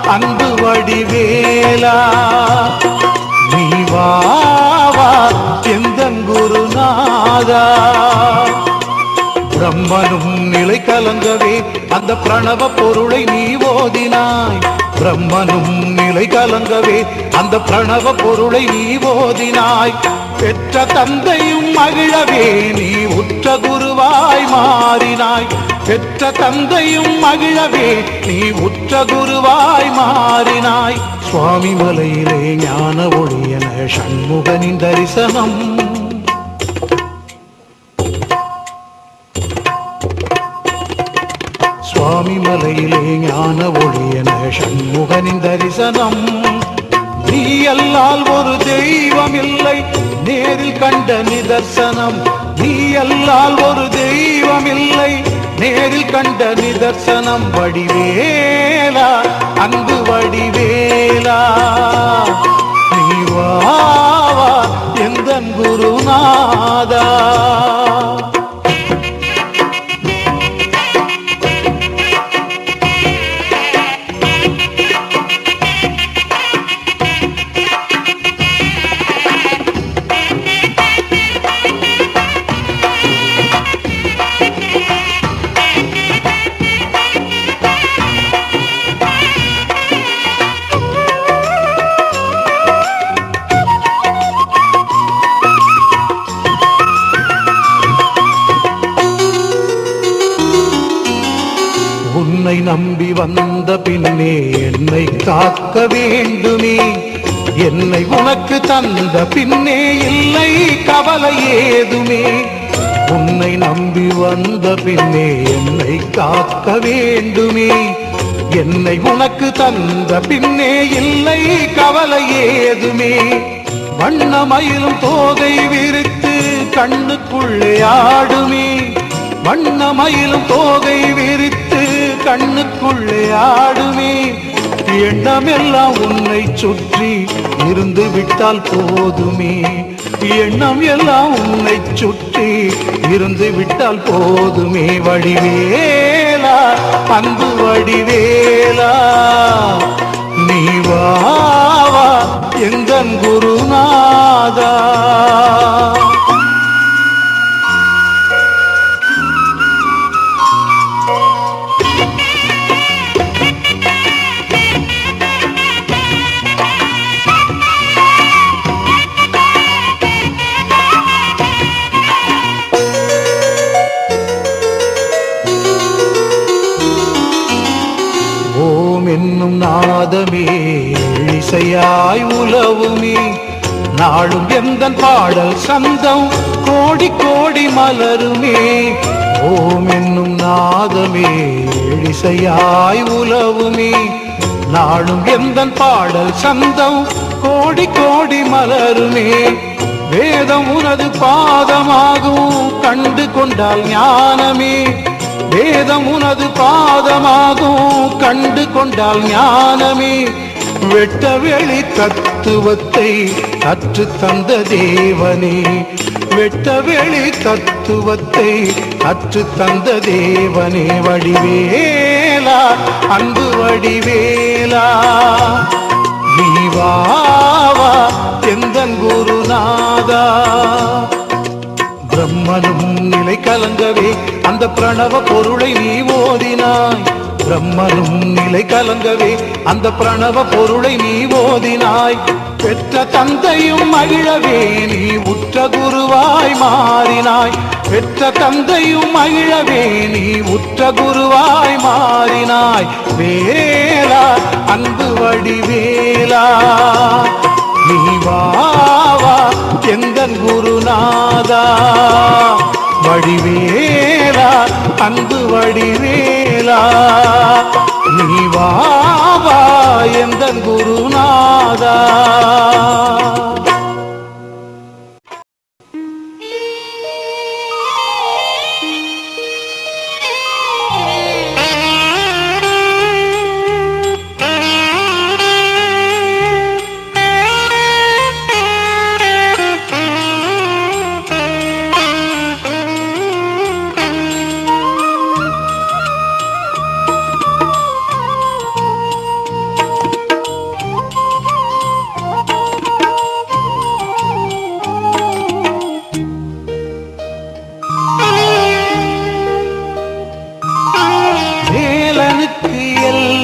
அன்பு வடிவேலா நீ வா வா எந்தன் குருநாதா பிரம்மனும் நிலை கலங்கவே அந்த பிரணவ பொருளை நீ ஓதினாய் பிரம்மனும் நிலை கலங்கவே அந்த பிரணவ பொருளை நீ ஓதினாய் பெற்ற தந்தையும் மகிழவே நீ உற்ற குருவாய் மாறினாய் பெற்ற தந்தையும் மகிழவே நீ உற்ற குருவாய் மாறினாய் சுவாமி மலையிலே ஞான ஒளியன சண்முகனின் தரிசனம் சுவாமி மலையிலே ஞான ஒளியன சண்முகனின் தரிசனம் நீ அல்லால் ஒரு தெய்வம் இல்லை நேரில் கண்ட நிதர்சனம் நீ அல்லால் ஒரு தெய்வம் இல்லை நேரில் கண்ட நிதர்சனம் வடிவேலா அன்பு வடிவேலா நீ வா வா எந்தன் குருநாதா உன்னை நம்பி வந்த பின்னே என்னை காக்க வேண்டுமே என்னை உனக்கு தந்த பின்னே இல்லை கவலை ஏதுமே உன்னை நம்பி வந்த பின்னே என்னை காக்க வேண்டுமே என்னை உனக்கு தந்த பின்னே இல்லை கவலை ஏதுமே வண்ணமயிலும் தோகை விரித்து கண்ணுக்குள்ளே ஆடுமே வண்ணமயிலும் தோகை விரித்து கண்ணுக்குள்ளே ஆடுமே எண்ணமெல்லாம் உன்னை சுற்றி இருந்து விட்டால் போதுமே எண்ணம் எல்லாம் உன்னை சுற்றி இருந்து விட்டால் போதுமே வடிவேலா அன்பு வடிவேலா நீ வா வா எந்தன் குருநாதா ஓம் என்னும் நாதமே இசையாய் உலவுமே நாளும் எந்தன் பாடல் சந்தம் கோடி கோடி மலருமே ஓம் என்னும் நாதமே இசையாய் உலவுமே நாளும் எந்தன் பாடல் சந்தம் கோடி கோடி மலருமே வேதம் உனது பாதமாகும் கண்டு கொண்டால் ஞானமே வேதம் உனது பாதமாகும் கண்டு கொண்டால் ஞானமே வெட்ட வெளி தத்துவத்தை கற்று தந்த தேவனே வெட்ட வெளி தத்துவத்தை கற்று தந்த தேவனே வடிவேலா அன்பு வடிவேலா நீ வா வா எந்தன் குருநாதா பிரம்மனும் நிலை கலங்கவே அந்த பிரணவ பொருளை நீ ஓதினாய் பிரம்மனும் நிலை கலங்கவே அந்த பிரணவ பொருளை நீ ஓதினாய் பெற்ற தந்தையும் மகிழவே நீ உற்ற குருவாய் மாறினாய் பெற்ற தந்தையும் மகிழவே நீ உற்ற குருவாய் மாறினாய் வேலா அன்பு வடிவேலா நீ வா வா எந்தன் குருநாதா வடிவேலா அன்பு வடிவேலா நீ வா வா எந்தன் குருநாதா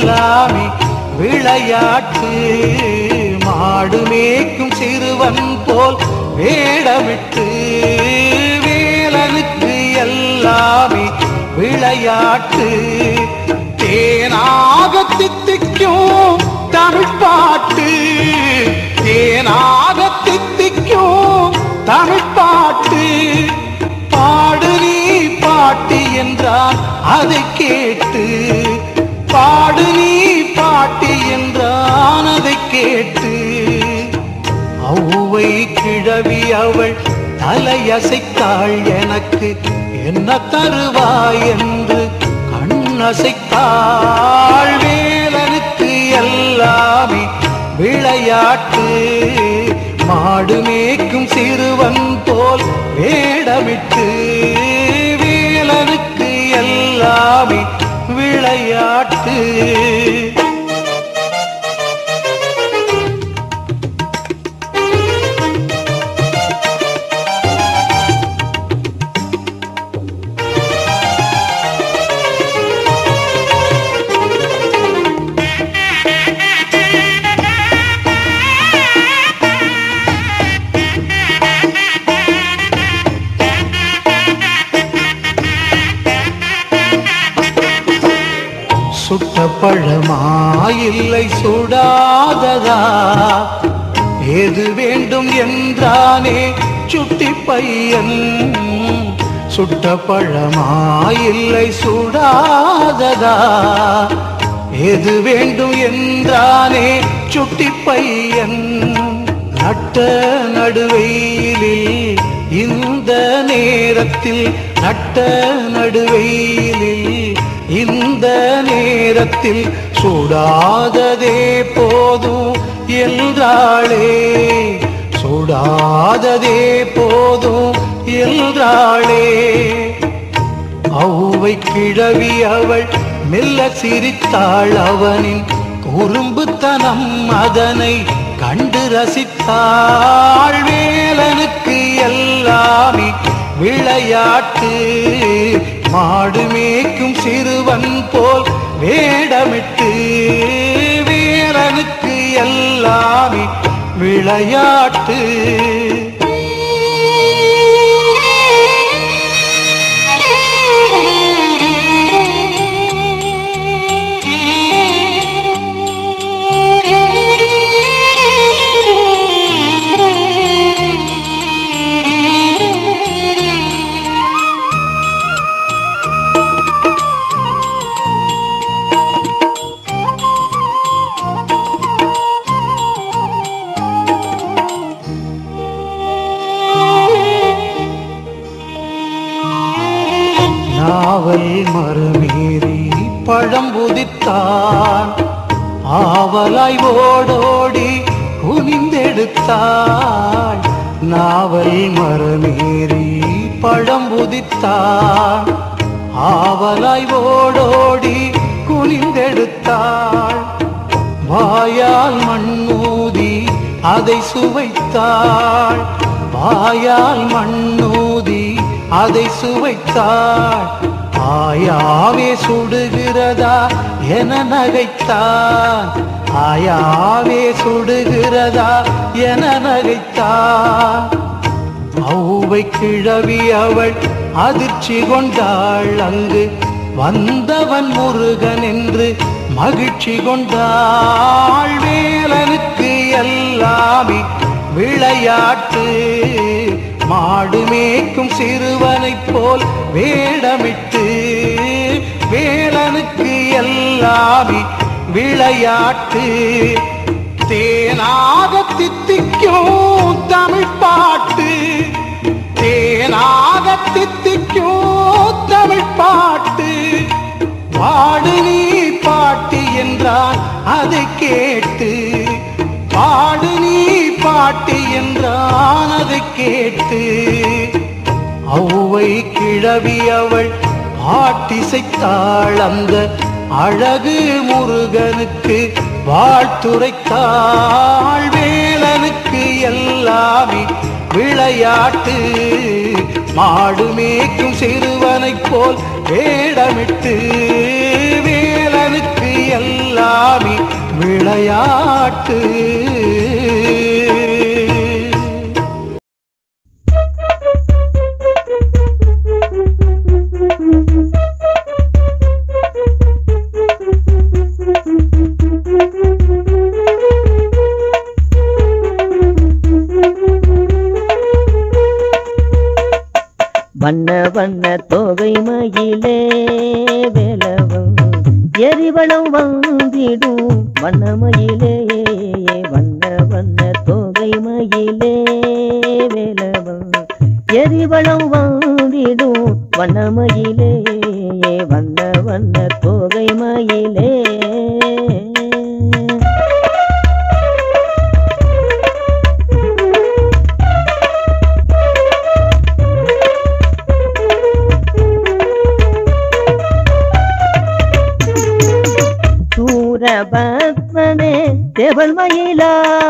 எல்லாமே விளையாட்டு மாடு மேய்க்கும் சிறுவன் போல் வேடமிட்டு வேலனுக்கு எல்லாமே விளையாட்டு தேனாக தித்திக்கும் தமிழ் பாட்டு தேனாக தித்திக்கும் தமிழ் பாட்டு பாடு நீ பாட்டு என்றான் அதை கேட்டு பாடு நீ பாட்டு என்றான் அதை கேட்டு ஔவை கிழவி அவள் தலையசைத்தாள் எனக்கு என்ன தருவாய் என்று கண்ணசைத்தாள் வேலனுக்கு எல்லாமே விளையாட்டு மாடு மேய்க்கும் சிறுவன் போல் வேடமிட்டு வேலனுக்கு எல்லாமே விளையாட்டு சுட்ட பழமா இல்லை சுடாததா எது வேண்டும் என்றானே சுட்டி பையன் சுட்ட பழமா இல்லை சுடாததா எது வேண்டும் என்றானே சுட்டி பையன் நட்ட நடுவெயிலில் இந்த நேரத்தில் நட்ட நடுவெயிலில் இந்த நேரத்தில் சுடாததே போதும் என்றாளே சுடாததே போதும் என்றாளே ஔவை கிழவி அவள் மெல்ல சிரித்தாள் அவனின் குறும்புத்தனம் அதனை கண்டு ரசித்தாள் வேலனுக்கு எல்லாமே விளையாட்டு மாடு மேய்க்கும் சிறுவன் போல் வேடமிட்டு வேலனுக்கு எல்லாமே விளையாட்டு நாவல் மறுமீறி பழம் உதித்தான் ஆவலாய் ஓடோடி குனிந்தெடுத்தாள் நாவல் மறுமீறி பழம் உதித்தான் ஆவலாய் ஓடோடி குனிந்தெடுத்தாள் வாயால் மண்ணூதி அதை சுவைத்தாள் வாயால் மண்ணூதி அதை சுவைத்தாள் ஆயாவே சுடுகிறதா என நகைத்தான் ஆயாவே சுடுகிறதா என நகைத்தான் ஔவை கிழவி அவள் அதிர்ச்சி கொண்டாள் அங்கு வந்தவன் முருகன் என்று மகிழ்ச்சி கொண்டாள் வேலனுக்கு எல்லாமே விளையாட்டு மாடு மேய்க்கும் சிறுவனைப் போல் வேடமிட்டு வேலனுக்கு எல்லாமே விளையாட்டு தேனாக தித்திக்கும் தமிழ் பாட்டு தேனாக தித்திக்கும் தமிழ் பாட்டு பாடு நீ பாட்டு என்றான் அதை கேட்டு பாடு நீ பாட்டு என்றான் அதை கேட்டு ஔவை கிழவி அவள் பாட்டிசைத்தாள் அந்த அழகு முருகனுக்கு வாழ்த்துரைத்தாள் வேலனுக்கு எல்லாமே விளையாட்டு மாடு மேய்க்கும் சிறுவனைப் போல் வேடமிட்டு வேலனுக்கு எல்லா வண்ண வண்ண தொகை மயிலே வேலவம் எரிவளம் வந்திடும் வண்ண மயிலே வண்ண வண்ண தொகை மயிலே வேலவம் எரிவளம் வந்திடும் வண்ண மயிலே வண்ண வண்ண தொகை மயிலே சூரபத்மனே தேவல் மயிலா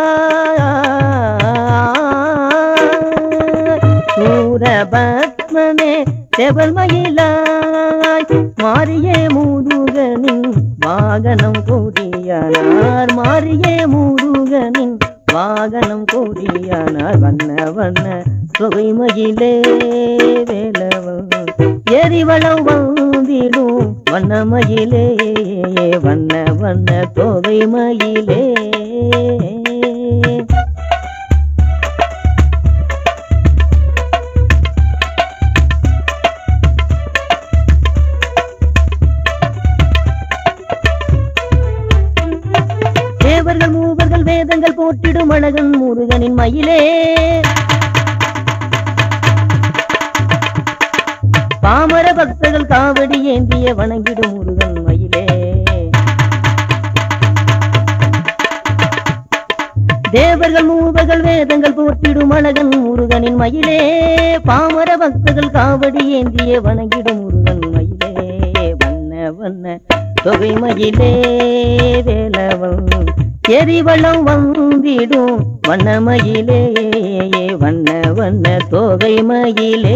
சூரபத்மனே தேவல் மயிலாய் மாறியே முருகனின் வாகனம் கூடியானார் மாறியே முருகனின் வாகனம் கூடியானார் வண்ண வண்ண தொகை மயிலே வேலவன் எரிவளம் வந்திடும் வண்ண மயிலே வண்ண வண்ண தொகை மயிலே தேவர்கள் மூவர்கள் வேதங்கள் போற்றிடும் அழகன் முருகனின் மயிலே பாமர பக்தர்கள் காவடி ஏந்திய வணங்கிடும் முருகன் மயிலே தேவர்கள் மூவர்கள் வேதங்கள் போற்றிடும் அழகன் முருகனின் மயிலே பாமர பக்தர்கள் காவடி ஏந்திய வணங்கிடும் முருகன் மயிலே வண்ண வண்ண தொகை மயிலே வேலவன் எரிவளம் வந்திடும் வண்ண மயிலே வண்ண வண்ண தொகை மயிலே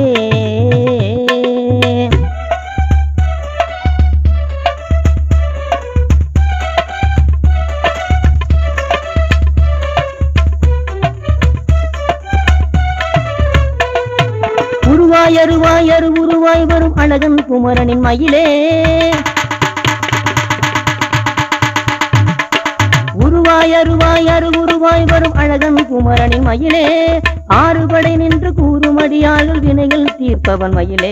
உருவாய் அருவாய் அரு உருவாய் வரும் அழகன் குமரனின் மயிலே உருவாய் அருவாய் அரு உருவாய் வரும் அழகன் குமரனின் மயிலே ஆறுபடை நின்று கூறுமடியாளர் வினைகள் தீர்ப்பவன் மயிலே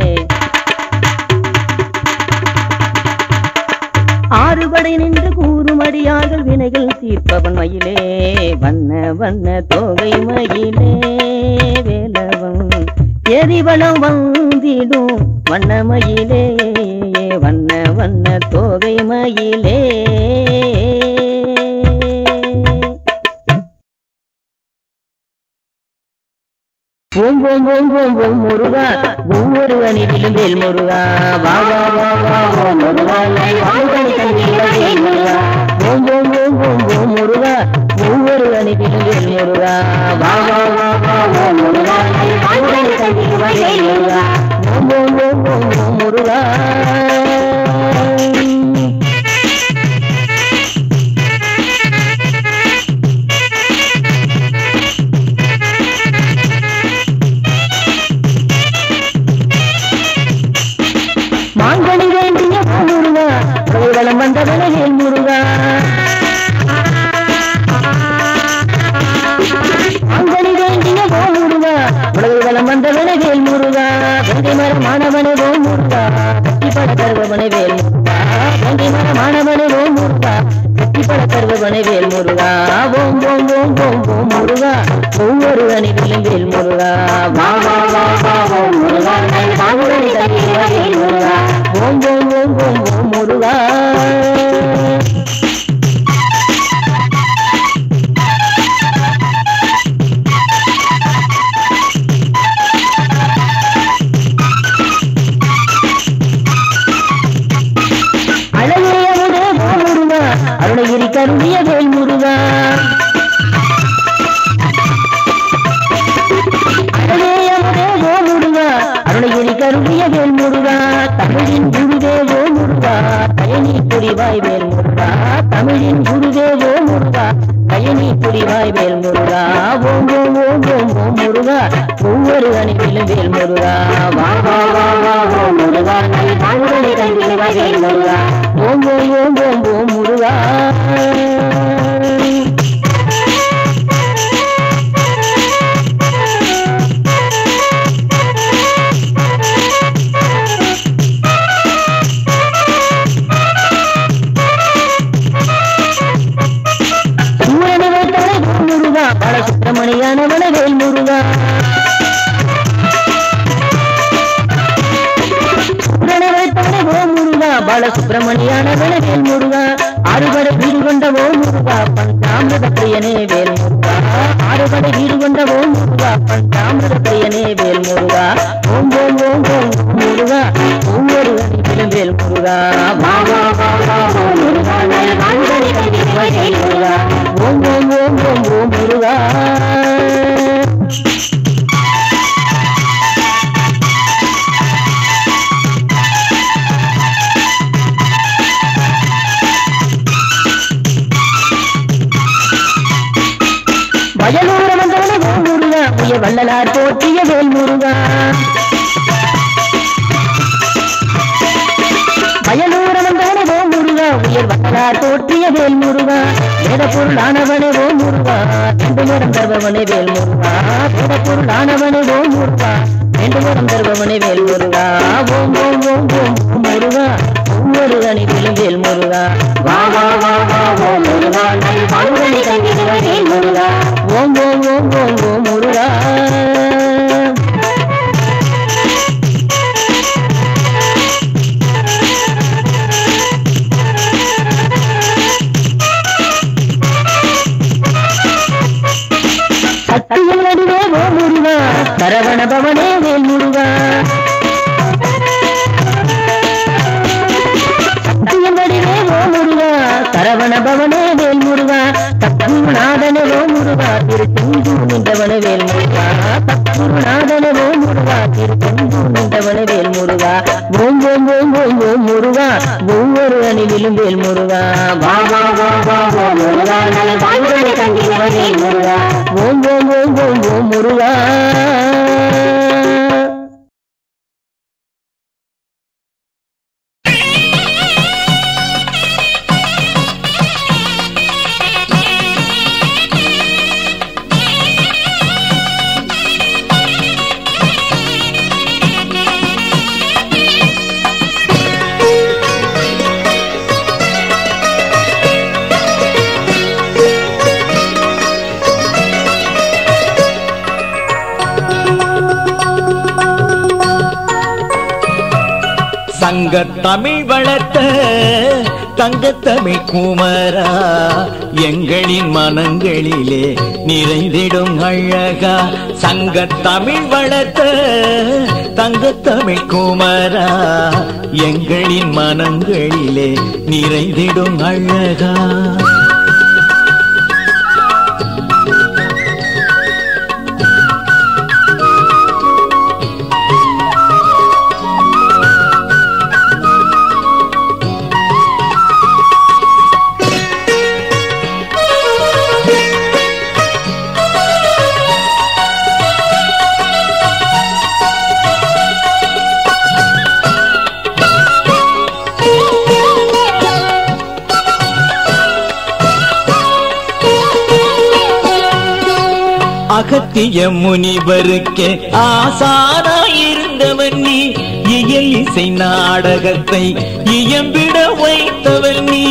ஆறுபடை நின்று கூறுமடியார்கள் வினைகள் தீர்ப்பவன் மயிலே வண்ண வண்ண தொகை மயிலே வேலவன் எரிவளம் வந்திடும் வண்ண மயிலே வண்ண வண்ண தொகை மயிலே ஓம் ஓம் ஓம் ஓம் ஓம் முருகா ஒவ்வொரு அணிவிலும் வேல் முருகா வா வா வா வா ஓம் முருகா வாழ்வழி தந்தியில் வேல் முருகா ஓம் ஓம் ஓம் ஓம் ஓம் முருகா ஒவ்வொரு அணிவிலும் வேல் முருகா வா வா வா வா ஓம் முருகா வாழ்வழி தந்தியில் வேல் முருகா ஓம் ஓம் ஓம் ஓம் ஓம் முருகா மாங்கனி வேண்டிய முருகா வளம் வந்தவன வேல் முருகா மாங்கனி வேண்டிய ஓ முருகா உலகை வளம் வந்தவன வேல் முருகா வெங்கை மரமானவனே ஓ முருகா கட்டி பட கருவவனே வேல் முருகா வெங்கை மரமானவனே ஓ முருகா கட்டி பட கருவவனே வேல் முருகா ஓம் ஓம் ஓம் ஓம் ஓம் முருகா ஒவ்வொரு அணிவிலும் வேல் முருகா வா வா வா வா ஓம் முருகா தாங்குடனே தங்கிய வேல் முருகா ஓம் ஓம் ஓம் ஓம் ஓம் முருகா அழகே அமுதே ஓ முருகா அருணகிரி கருணிய வேல் முருகா அழகே அமுதே ஓ முருகா அருணகிரி கருணிய வேல் முருகா தமிழின் குருவே ஓ முருகா பயணி புரிவாய் வேல் முருகா தமிழின் குருவே ஓ முருகா பயணி புரிவாய் வேல் முருகா ஓம் ஓம் ஓம் ஓம் ஓம் முருகா ஒவ்வொரு அணிவிலும் வேல் முருகா வா வா வா வா ஓம் முருகா நீ தாங்குதலை கண்டிலுவாய் வேல் முருகா ஓம் ஓம் ஓம் ஓம் ஓம் முருகா கல்யாணவன வேல் முருகா ஆறுபடை வீடு கொண்ட ஓ முருகா பஞ்சாமிரத பிரியனே வேல் முருகா ஆறுபடை வீடு கொண்ட ஓ முருகா பஞ்சாமிரத பிரியனே வேல் முருகா ஓம் ஓம் ஓம் ஓம் முருகா ஒவ்வொரு அணிவிலும் வேல் முருகா வா வா வா வா ஓம் முருகா நல் வாழ்வனை கண்டிடுவாய் வேல் முருகா ஓம் ஓம் ஓம் ஓம் ஓம் முருகா வயலூர வந்தவன வேல் முருகா உய வள்ளலார் போற்றிய வேல் முருகா வயலூர வந்தவன ஓ முருகா உயர் வள்ளலார் போற்றிய வேல் முருகா வேத பொருளானவனே ஓ முருகா ரெண்டு நேரம் தருபவனே வேல் முருகா வேத பொருளானவனே ஓ முருகா ரெண்டு நேரம் தருபவனே வேல் முருகா ஓம் ஓம் ஓம் ஓம் ஓம் முருகா ஒவ்வொரு அணிவிலும் வேல் முருகா வா வா வா வா ஓம் முருகா நல் வாழ்வனை கண்டிடுவாய் வேல் முருகா ஓம் ஓம் ஓம் ஓம் ஓம் முருகா சத்தியம் நடுவே ஓ முருகா சரவண பவனே வேல் முருகா சத்தியம் நடுவே ஓ முருகா சரவண பவனே வேல் முருகா சத்குருநாதனே ஓ முருகா திருச்செந்தூர் நின்றவனே வேல் முருகா சத்குருநாதனே ஓ முருகா திருச்செந்தூர் நின்றவனே வேல் முருகா ஓம் ஓம் ஓம் ஓம் ஓம் முருகா ஒவ்வொரு அணிவிலும் வேல் முருகா வா வா வா வா வா முருகா நல வாழ்வனை கண்டிடுவாய் வேல் முருகா ஓம் ஓம் ஓம் ஓம் ஓம் முருகா சங்க தமிழ் வளர்த்த தங்கத்தமிழ் குமரா எங்களின் மனங்களிலே நிறைந்திடும் அழகா சங்க தமிழ் வளர்த்த தங்கத்தமிழ் குமரா எங்களின் மனங்களிலே நிறைந்திடும் அழகா அகத்திய முனிவருக்கே ஆசாராயிருந்தவன் நீ இயல் இசை நாடகத்தை இயம்பிட வைத்தவன் நீ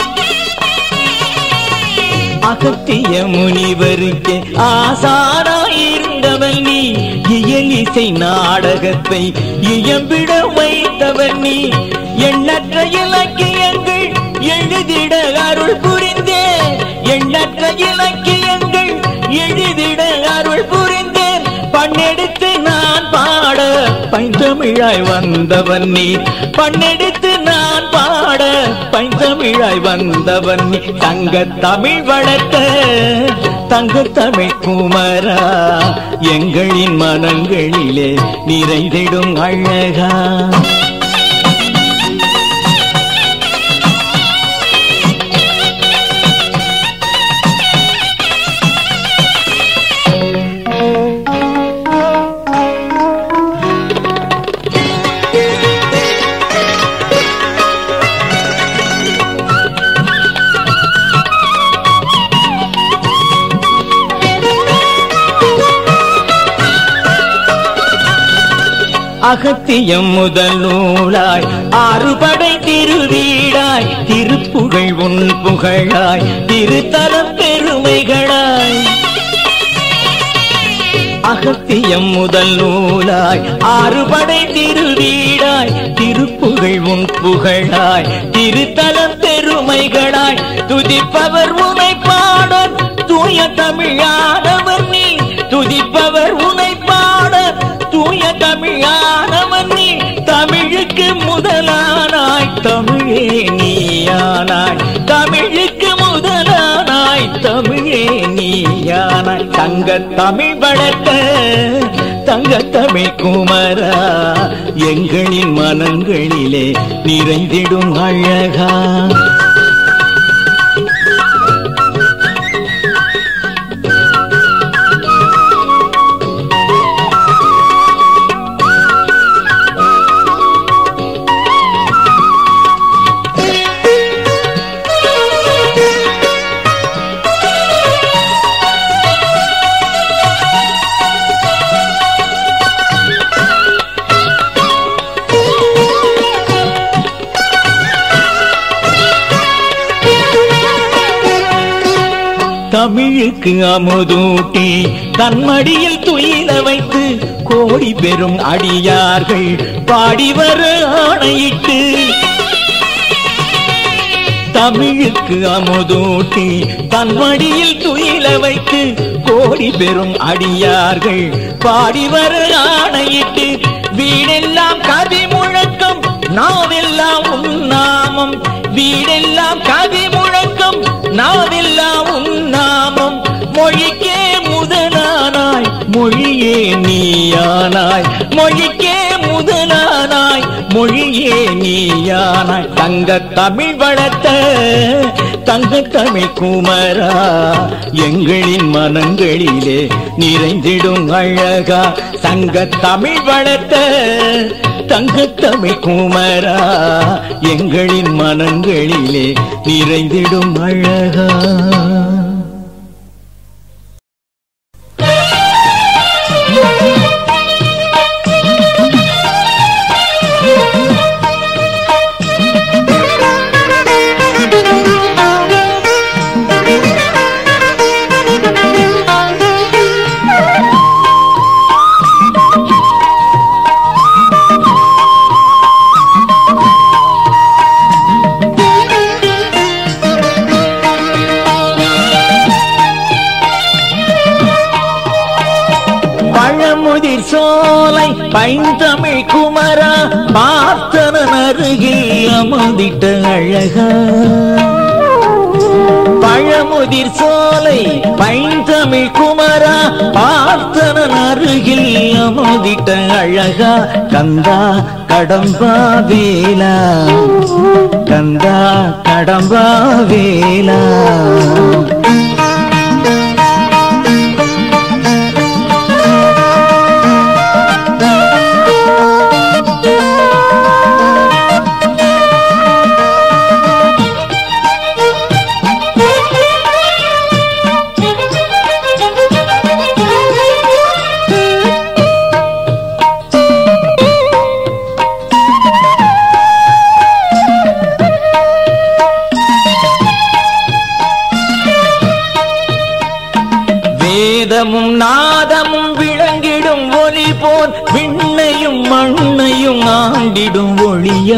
அகத்திய முனிவருக்கே ஆசாராயிருந்தவன் நீ இயல் இசை நாடகத்தை இயம்பிட வைத்தவன் நீ எண்ணற்ற இலக்கியங்கள் எழுதிட அருள் புரிந்தே எண்ணற்ற இலக்கியங்கள் எழுதிட அருள் புரிந்தேன் பண்ணெடுத்து நான் பாட பைந்தமிழாய் வந்தவன் நீ பண்ணெடுத்து நான் பாட பைந்தமிழாய் வந்தவன் நீ தங்க தமிழ் வளர்த்த தங்க தமிழ் குமரா எங்களின் மனங்களிலே நிறைந்திடும் அழகா அகத்தியம் முதல் நூலாய் ஆறுபடை திருவீடாய் திருப்புகழ் உன் புகழாய் திருத்தலம் பெருமைகளாய் அகத்தியம் முதல் நூலாய் ஆறுபடை திருவீடாய் திருப்புகழ் உன் புகழாய் திருத்தலம் பெருமைகளாய் துதிப்பவர் உனை பாட தூய தமிழானவர் நீ துதிப்பவர் உனை பாட தூய தமிழானவன் நீ தமிழுக்கு முதலானாய் தமிழே நீயானாய் தமிழுக்கு முதலானாய் தமிழே நீயானாய் தங்க தமிழ் வளர்த்த தங்க தமிழ் குமரா எங்களின் மனங்களிலே நிறைந்திடும் அழகா தமிழுக்கு அமுதூட்டி தன்மடியில் துயில வைத்து கோடி பெறும் அடியார்கள் பாடி வர ஆணையிட்டு தமிழுக்கு அமுதூட்டி தன்மடியில் துயில வைத்து கோடி பெறும் அடியார்கள் பாடி வர ஆணையிட்டு வீடெல்லாம் கவி முழக்கம் நாவெல்லாம் உன் நாமம் வீடெல்லாம் கவி முழக்கம் நாவெல்லாம் உன் நாமம் மொழிக்கே முதலானாய் மொழியே நீயானாய் மொழிக்கே முதலானாய் மொழியே நீயானாய் தங்க தமிழ் வளர்த்த தங்க தமிழ் குமரா எங்களின் மனங்களிலே நிறைந்திடும் அழகா தங்க தமிழ் வளர்த்த தங்க தமிழ் குமரா எங்களின் மனங்களிலே நிறைந்திடும் அழகா பழமுதிர் சோலை பைந்தமிழ் குமரா பார்த்தனன் அருகில் அமர்ந்திட்ட அழகா பழமுதிர் சோலை பைந்தமிழ் குமரா பார்த்தனன் அருகில் அமர்ந்திட்ட அழகா கந்தா கடம்பா வேலா கந்தா கடம்பா வேலா வேதமும் நாதமும் விளங்கிடும் ஒளி போல் விண்ணையும் மண்ணையும் ஆண்டிடும் ஒளியா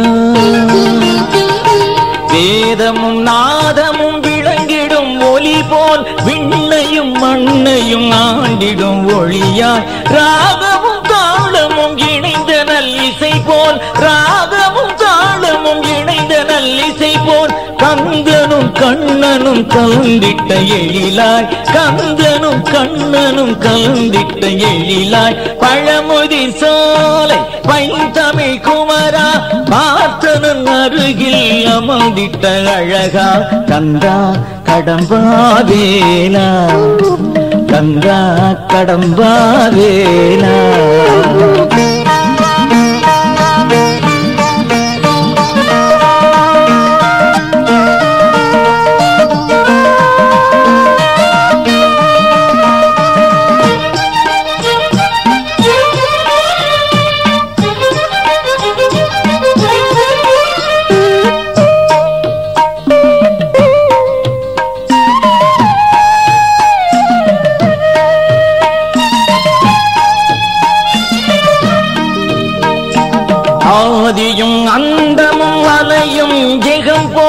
வேதமும் நாதமும் விளங்கிடும் ஒளி போல் விண்ணையும் மண்ணையும் ஆண்டிடும் ஒளியாய் ராகமும் தாளமும் இணைந்த நல் இசை போல் ராகமும் தாளமும் இணைந்த நல் இசை போல் கந்தனும் கண்ணனும் கலந்திட்ட எழிலாய் கந்தனும் கண்ணனும் கலந்திட்ட எழிலாய் பழமுதி சோலை பைந்தமிழ் குமரா பார்த்தனன் அருகில் அமர்ந்திட்ட அழகா கந்தா கடம்பா வேலா கந்தா கடம்பா வேலா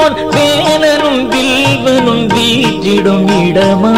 போல் வேலனும் வில்வனும் வீற்றிடும் இடமா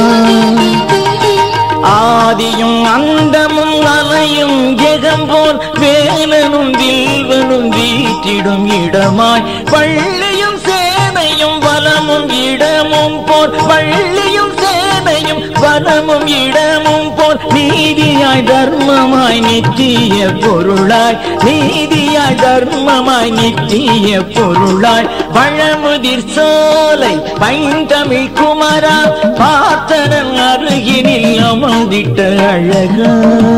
ஆதியும் அந்தமும் அலையும் ஜெகம் போல் வேலனும் வில்வனும் வீற்றிடும் இடமாய் பள்ளியும் சேனையும் வலமும் இடமும் போல் பள்ளியும் சேனையும் வலமும் இடமும் போல் நீதியாய் தர்மமாய் நித்திய பொருளாய் நீதியாய் தர்மமாய் நித்திய பொருளாய் பழமுதிர் சோலை பைந்தமிழ் குமரா பார்த்தனன் அருகினில் அமர்ந்திட்ட அழகா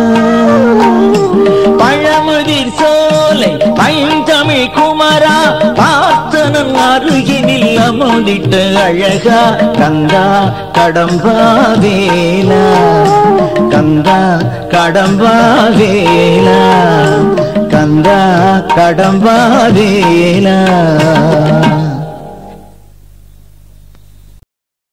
பழமுதிர் சோலை பைந்தமிழ் குமரா பார்த்தனன் அருகினில் அமர்ந்திட்ட அழகா கங்கா கடம்பா வேலா கங்கா கடம்பா வேலா கங்கா கடம்பா வேலா